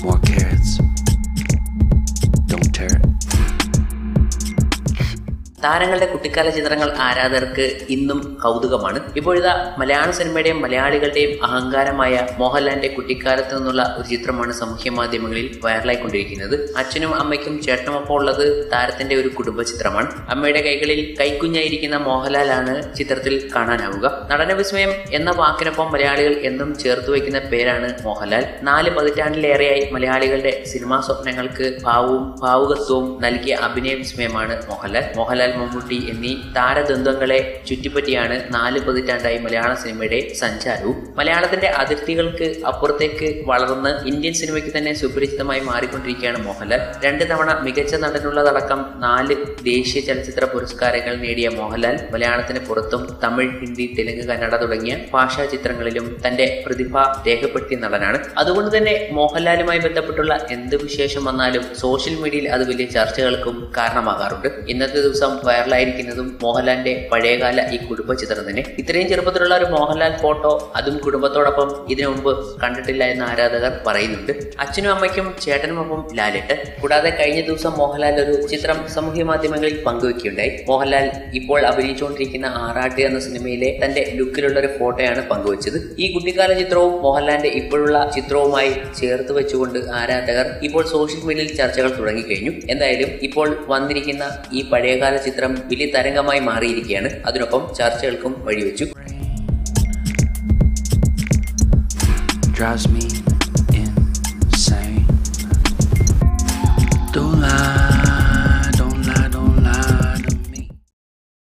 More carrots. Don't tear it. താരങ്ങളുടെ കുട്ടിക്കാല ചിത്രങ്ങൾ ആരാധകർക്ക് ഇന്നും കൗതുകമാണ് ഇപ്പോഴിതാ മലയാള സിനിമയുടെയും മലയാളികളുടെയും അഹങ്കാരമായ മോഹൻലാലിന്റെ കുട്ടിക്കാലത്ത് നിന്നുള്ള ഒരു ചിത്രമാണ് സാമൂഹ്യ മാധ്യമങ്ങളിൽ വൈറലായിക്കൊണ്ടിരിക്കുന്നത് അച്ഛനും അമ്മയ്ക്കും ചേട്ടനുമൊപ്പം ഉള്ളത് താരത്തിന്റെ ഒരു കുടുംബ ചിത്രമാണ് അമ്മയുടെ കൈകളിൽ കൈക്കുഞ്ഞായിരിക്കുന്ന മോഹൻലാലാണ് ചിത്രത്തിൽ കാണാനാവുക നടന വിസ്മയം എന്ന വാക്കിനൊപ്പം മലയാളികൾ എന്നും ചേർത്ത് വയ്ക്കുന്ന പേരാണ് മോഹൻലാൽ നാല് പതിറ്റാണ്ടിലേറെയായി മലയാളികളുടെ സിനിമാ സ്വപ്നങ്ങൾക്ക് ഭാവവും ഭാവുകത്വവും നൽകിയ അഭിനയ വിസ്മയമാണ് മോഹൻലാൽ മോഹൻലാൽ മമ്മൂട്ടി എന്നീ താരദ്വന്ദ്വങ്ങളെ ചുറ്റിപ്പറ്റിയാണ് നാല് പതിറ്റാണ്ടായി മലയാള സിനിമയുടെ സഞ്ചാരവും മലയാളത്തിന്റെ അതിർത്തികൾക്ക് അപ്പുറത്തേക്ക് വളർന്ന് ഇന്ത്യൻ സിനിമയ്ക്ക് തന്നെ സുപരിചിതമായി മാറിക്കൊണ്ടിരിക്കുകയാണ് മോഹൻലാൽ രണ്ട് തവണ മികച്ച നടനുള്ളതടക്കം നാല് ദേശീയ ചലച്ചിത്ര പുരസ്കാരങ്ങൾ നേടിയ മോഹൻലാൽ മലയാളത്തിന് പുറത്തും തമിഴ് ഹിന്ദി തെലുങ്ക് കന്നഡ തുടങ്ങിയ ഭാഷാ ചിത്രങ്ങളിലും തന്റെ പ്രതിഭ രേഖപ്പെടുത്തിയ നടനാണ് അതുകൊണ്ട് തന്നെ മോഹൻലാലുമായി ബന്ധപ്പെട്ടുള്ള എന്ത് വിശേഷം വന്നാലും സോഷ്യൽ മീഡിയയിൽ അത് വലിയ ചർച്ചകൾക്കും കാരണമാകാറുണ്ട് ഇന്നത്തെ ദിവസം വൈറലായിരിക്കുന്നതും മോഹൻലാലിന്റെ പഴയകാല ഈ കുടുംബ ചിത്രം തന്നെ ഇത്രയും ചെറുപ്പത്തിലുള്ള ഒരു മോഹൻലാൽ ഫോട്ടോ അതും കുടുംബത്തോടൊപ്പം ഇതിനു മുമ്പ് കണ്ടിട്ടില്ല എന്ന് ആരാധകർ പറയുന്നുണ്ട് അച്ഛനും അമ്മയ്ക്കും ചേട്ടനുമൊപ്പം ലാലിട്ട് കൂടാതെ കഴിഞ്ഞ ദിവസം മോഹൻലാൽ ഒരു ചിത്രം സാമൂഹ്യ മാധ്യമങ്ങളിൽ പങ്കുവെക്കുകയുണ്ടായി മോഹൻലാൽ ഇപ്പോൾ അഭിനയിച്ചുകൊണ്ടിരിക്കുന്ന ആറാട്ട് എന്ന സിനിമയിലെ തന്റെ ലുക്കിലുള്ള ഒരു ഫോട്ടോയാണ് പങ്കുവച്ചത് ഈ കുട്ടിക്കാല ചിത്രവും മോഹൻലാലിന്റെ ഇപ്പോഴുള്ള ചിത്രവുമായി ചേർത്ത് വെച്ചുകൊണ്ട് ആരാധകർ ഇപ്പോൾ സോഷ്യൽ മീഡിയയിൽ ചർച്ചകൾ തുടങ്ങിക്കഴിഞ്ഞു എന്തായാലും ഇപ്പോൾ വന്നിരിക്കുന്ന ഈ പഴയകാല ചിത്രം വലിയ തരംഗമായി മാറിയിരിക്കുകയാണ് അതിനൊപ്പം ചർച്ചകൾക്കും വഴിവെച്ചു Drives me